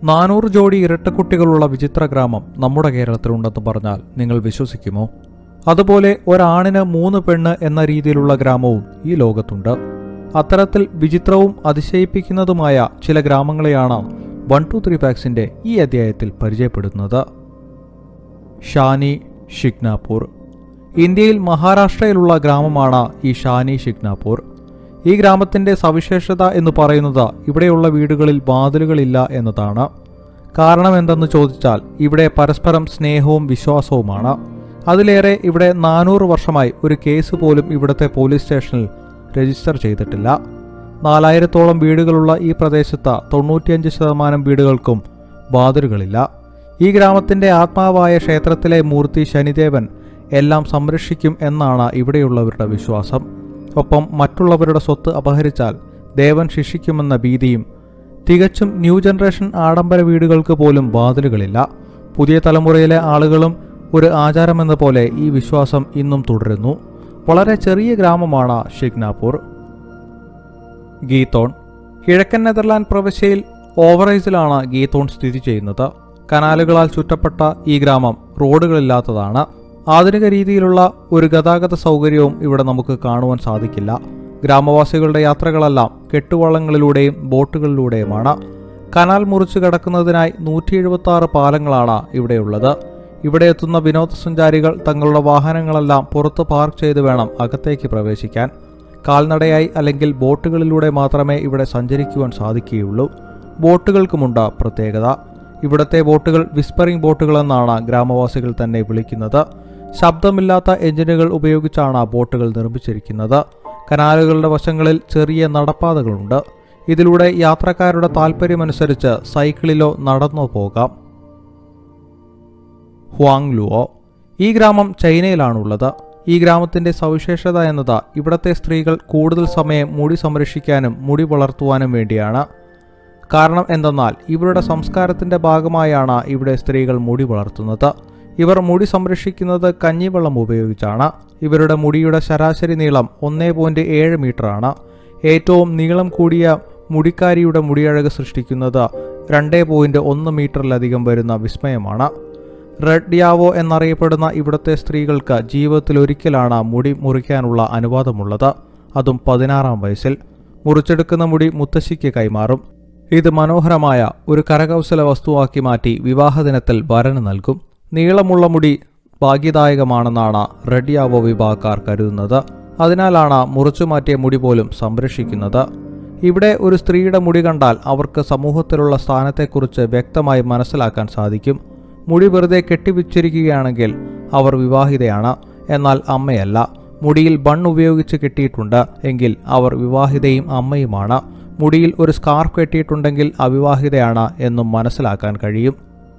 നാനൂറ് ജോഡി ഇരട്ടക്കുട്ടികളുള്ള വിചിത്ര ഗ്രാമം നമ്മുടെ കേരളത്തിലുണ്ടെന്ന് പറഞ്ഞാൽ നിങ്ങൾ വിശ്വസിക്കുമോ അതുപോലെ ഒരാണിന് മൂന്ന് പെണ്ണ് എന്ന രീതിയിലുള്ള ഗ്രാമവും ഈ ലോകത്തുണ്ട് അത്തരത്തിൽ വിചിത്രവും അതിശയിപ്പിക്കുന്നതുമായ ചില ഗ്രാമങ്ങളെയാണ് വൺ ടു ത്രീ ഫാക്സിന്റെ ഈ അധ്യായത്തിൽ പരിചയപ്പെടുന്നത് ഷാനി ഷിഗ്നാപൂർ ഇന്ത്യയിൽ മഹാരാഷ്ട്രയിലുള്ള ഗ്രാമമാണ് ഈ ഷാനി ഷിഗ്നാപൂർ ഈ ഗ്രാമത്തിന്റെ സവിശേഷത എന്ന് പറയുന്നത് ഇവിടെയുള്ള വീടുകളിൽ വാതിലുകളില്ല എന്നതാണ് കാരണം എന്തെന്ന് ചോദിച്ചാൽ ഇവിടെ പരസ്പരം സ്നേഹവും വിശ്വാസവുമാണ് അതിലേറെ ഇവിടെ നാനൂറ് വർഷമായി ഒരു കേസ് പോലും ഇവിടുത്തെ പോലീസ് സ്റ്റേഷനിൽ രജിസ്റ്റർ ചെയ്തിട്ടില്ല നാലായിരത്തോളം വീടുകളുള്ള ഈ പ്രദേശത്ത് തൊണ്ണൂറ്റിയഞ്ച് ശതമാനം വീടുകൾക്കും വാതിലുകളില്ല ഈ ഗ്രാമത്തിന്റെ ആത്മാവായ ക്ഷേത്രത്തിലെ മൂർത്തി ശനിദേവൻ എല്ലാം സംരക്ഷിക്കും എന്നാണ് ഇവിടെയുള്ളവരുടെ വിശ്വാസം ഒപ്പം മറ്റുള്ളവരുടെ സ്വത്ത് അപഹരിച്ചാൽ ദേവൻ ശിക്ഷിക്കുമെന്ന ഭീതിയും തികച്ചും ന്യൂ ജനറേഷൻ ആഡംബര വീടുകൾക്ക് പോലും വാതിലുകളില്ല പുതിയ തലമുറയിലെ ആളുകളും ഒരു ആചാരമെന്ന പോലെ ഈ വിശ്വാസം ഇന്നും തുടരുന്നു വളരെ ചെറിയ ഗ്രാമമാണ് ഷിഗ്നാപൂർ ഗീത്തോൺ കിഴക്കൻ നെതർലാൻഡ് പ്രവിശ്യയിൽ ഓവറൈസിലാണ് ഗീത്തോൺ സ്ഥിതി ചെയ്യുന്നത് കനാലുകളാൽ ചുറ്റപ്പെട്ട ഈ ഗ്രാമം റോഡുകളില്ലാത്തതാണ് ആധുനിക രീതിയിലുള്ള ഒരു ഗതാഗത സൗകര്യവും ഇവിടെ നമുക്ക് കാണുവാൻ സാധിക്കില്ല ഗ്രാമവാസികളുടെ യാത്രകളെല്ലാം കെട്ടുവള്ളങ്ങളിലൂടെയും ബോട്ടുകളിലൂടെയുമാണ് കനാൽ മുറിച്ചു കടക്കുന്നതിനായി നൂറ്റി എഴുപത്തി ആറ് പാലങ്ങളാണ് ഇവിടെയുള്ളത് ഇവിടെ എത്തുന്ന വിനോദസഞ്ചാരികൾ തങ്ങളുടെ വാഹനങ്ങളെല്ലാം പുറത്ത് പാർക്ക് ചെയ്ത് വേണം അകത്തേക്ക് പ്രവേശിക്കാൻ കാൽനടയായി അല്ലെങ്കിൽ ബോട്ടുകളിലൂടെ മാത്രമേ ഇവിടെ സഞ്ചരിക്കുവാൻ സാധിക്കുകയുള്ളൂ ബോട്ടുകൾക്കുമുണ്ട് പ്രത്യേകത ഇവിടത്തെ ബോട്ടുകൾ വിസ്പറിംഗ് ബോട്ടുകളെന്നാണ് ഗ്രാമവാസികൾ തന്നെ വിളിക്കുന്നത് ശബ്ദമില്ലാത്ത എഞ്ചിനുകൾ ഉപയോഗിച്ചാണ് ബോട്ടുകൾ നിർമ്മിച്ചിരിക്കുന്നത് കനാലുകളുടെ വശങ്ങളിൽ ചെറിയ നടപ്പാതകളുണ്ട് ഇതിലൂടെ യാത്രക്കാരുടെ താൽപ്പര്യമനുസരിച്ച് സൈക്കിളിലോ നടന്നോ പോകാം ഹുവാങ്ലുവോ ഈ ഗ്രാമം ചൈനയിലാണുള്ളത് ഈ ഗ്രാമത്തിന്റെ സവിശേഷത എന്നത് ഇവിടത്തെ സ്ത്രീകൾ കൂടുതൽ സമയം മുടി സംരക്ഷിക്കാനും മുടി വളർത്തുവാനും വേണ്ടിയാണ് കാരണം എന്തെന്നാൽ ഇവരുടെ സംസ്കാരത്തിന്റെ ഭാഗമായാണ് ഇവിടെ സ്ത്രീകൾ മുടി വളർത്തുന്നത് ഇവർ മുടി സംരക്ഷിക്കുന്നത് കഞ്ഞിവെള്ളം ഉപയോഗിച്ചാണ് ഇവരുടെ മുടിയുടെ ശരാശരി നീളം ഒന്നേ പോയിന്റ് ഏഴ് മീറ്ററാണ് ഏറ്റവും നീളം കൂടിയ മുടിക്കാരിയുടെ മുടിയഴക് സൃഷ്ടിക്കുന്നത് രണ്ടേ പോയിന്റ് ഒന്ന് മീറ്ററിലധികം വരുന്ന വിസ്മയമാണ് റെഡ് ഡിയാവോ എന്നറിയപ്പെടുന്ന ഇവിടുത്തെ സ്ത്രീകൾക്ക് ജീവിതത്തിൽ ഒരിക്കലാണ് മുടി മുറിക്കാനുള്ള അനുവാദമുള്ളത് അതും പതിനാറാം വയസ്സിൽ മുറിച്ചെടുക്കുന്ന മുടി മുത്തശ്ശിക്ക് കൈമാറും ഇത് മനോഹരമായ ഒരു കരകൗശല വസ്തുവാക്കി മാറ്റി വിവാഹദിനത്തിൽ വരന് നൽകും നീളമുള്ള മുടി ഭാഗ്യദായകമാണെന്നാണ് റെഡിയാവോ വിഭാഗക്കാർ കരുതുന്നത് അതിനാലാണ് മുറിച്ചു മാറ്റിയ മുടി പോലും സംരക്ഷിക്കുന്നത് ഇവിടെ ഒരു സ്ത്രീയുടെ മുടി കണ്ടാൽ അവർക്ക് സമൂഹത്തിലുള്ള സ്ഥാനത്തെക്കുറിച്ച് വ്യക്തമായി മനസ്സിലാക്കാൻ സാധിക്കും മുടി വെറുതെ കെട്ടിവെച്ചിരിക്കുകയാണെങ്കിൽ അവർ വിവാഹിതയാണ് എന്നാൽ അമ്മയല്ല മുടിയിൽ ബൺ ഉപയോഗിച്ച് കെട്ടിയിട്ടുണ്ട് എങ്കിൽ അവർ വിവാഹിതയും അമ്മയുമാണ് മുടിയിൽ ഒരു സ്കാർഫ് കെട്ടിയിട്ടുണ്ടെങ്കിൽ അവിവാഹിതയാണ് എന്നും മനസ്സിലാക്കാൻ കഴിയും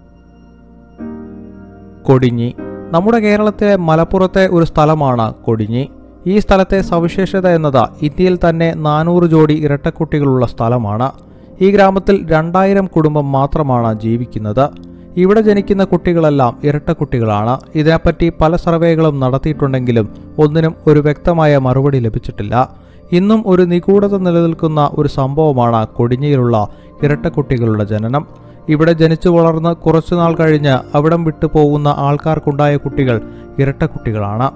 കൊടിഞ്ഞി നമ്മുടെ കേരളത്തിലെ മലപ്പുറത്തെ ഒരു സ്ഥലമാണ് കൊടിഞ്ഞി ഈ സ്ഥലത്തെ സവിശേഷത എന്നത് ഇന്ത്യയിൽ തന്നെ നാനൂറ് ജോഡി ഇരട്ടക്കുട്ടികളുള്ള സ്ഥലമാണ് ഈ ഗ്രാമത്തിൽ രണ്ടായിരം കുടുംബം മാത്രമാണ് ജീവിക്കുന്നത് ഇവിടെ ജനിക്കുന്ന കുട്ടികളെല്ലാം ഇരട്ടക്കുട്ടികളാണ് ഇതിനെപ്പറ്റി പല സർവേകളും നടത്തിയിട്ടുണ്ടെങ്കിലും ഒന്നിനും ഒരു വ്യക്തമായ മറുപടി ലഭിച്ചിട്ടില്ല ഇന്നും ഒരു നിഗൂഢത നിലനിൽക്കുന്ന ഒരു സംഭവമാണ് കൊടിഞ്ഞിയിലുള്ള ഇരട്ടക്കുട്ടികളുടെ ജനനം ഇവിടെ ജനിച്ചു വളർന്ന് കുറച്ചുനാൾ കഴിഞ്ഞ് അവിടം വിട്ടു പോകുന്ന ആൾക്കാർക്കുണ്ടായ കുട്ടികൾ ഇരട്ടക്കുട്ടികളാണ്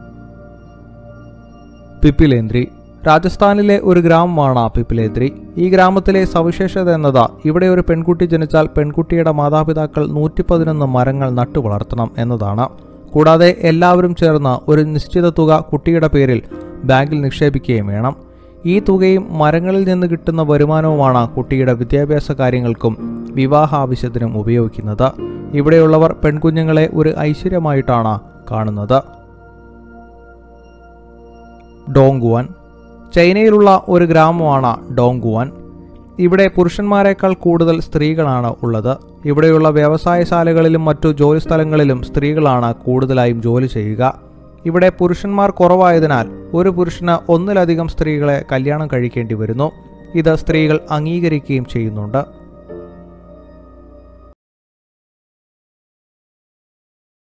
പിപ്പിലേന്ദ്രി രാജസ്ഥാനിലെ ഒരു ഗ്രാമമാണ് പിപ്പിലേന്ദ്രി ഈ ഗ്രാമത്തിലെ സവിശേഷത എന്നത് ഇവിടെ ഒരു പെൺകുട്ടി ജനിച്ചാൽ പെൺകുട്ടിയുടെ മാതാപിതാക്കൾ നൂറ്റി പതിനൊന്ന് മരങ്ങൾ നട്ടു വളർത്തണം എന്നതാണ് കൂടാതെ എല്ലാവരും ചേർന്ന് ഒരു നിശ്ചിത തുക കുട്ടിയുടെ പേരിൽ ബാങ്കിൽ നിക്ഷേപിക്കുകയും വേണം ഈ തുകയും മരങ്ങളിൽ നിന്ന് കിട്ടുന്ന വരുമാനവുമാണ് കുട്ടിയുടെ വിദ്യാഭ്യാസ കാര്യങ്ങൾക്കും വിവാഹ ആവശ്യത്തിനും ഉപയോഗിക്കുന്നത് ഇവിടെയുള്ളവർ പെൺകുഞ്ഞുങ്ങളെ ഒരു ഐശ്വര്യമായിട്ടാണ് കാണുന്നത് ഡോങ്കുവാൻ ചൈനയിലുള്ള ഒരു ഗ്രാമമാണ് ഡോങ്കുവാൻ ഇവിടെ പുരുഷന്മാരെക്കാൾ കൂടുതൽ സ്ത്രീകളാണ് ഉള്ളത് ഇവിടെയുള്ള വ്യവസായശാലകളിലും മറ്റു ജോലിസ്ഥലങ്ങളിലും സ്ത്രീകളാണ് കൂടുതലായും ജോലി ചെയ്യുക ഇവിടെ പുരുഷന്മാർ കുറവായതിനാൽ ഒരു പുരുഷന് ഒന്നിലധികം സ്ത്രീകളെ കല്യാണം കഴിക്കേണ്ടി വരുന്നു ഇത് സ്ത്രീകൾ അംഗീകരിക്കുകയും ചെയ്യുന്നുണ്ട്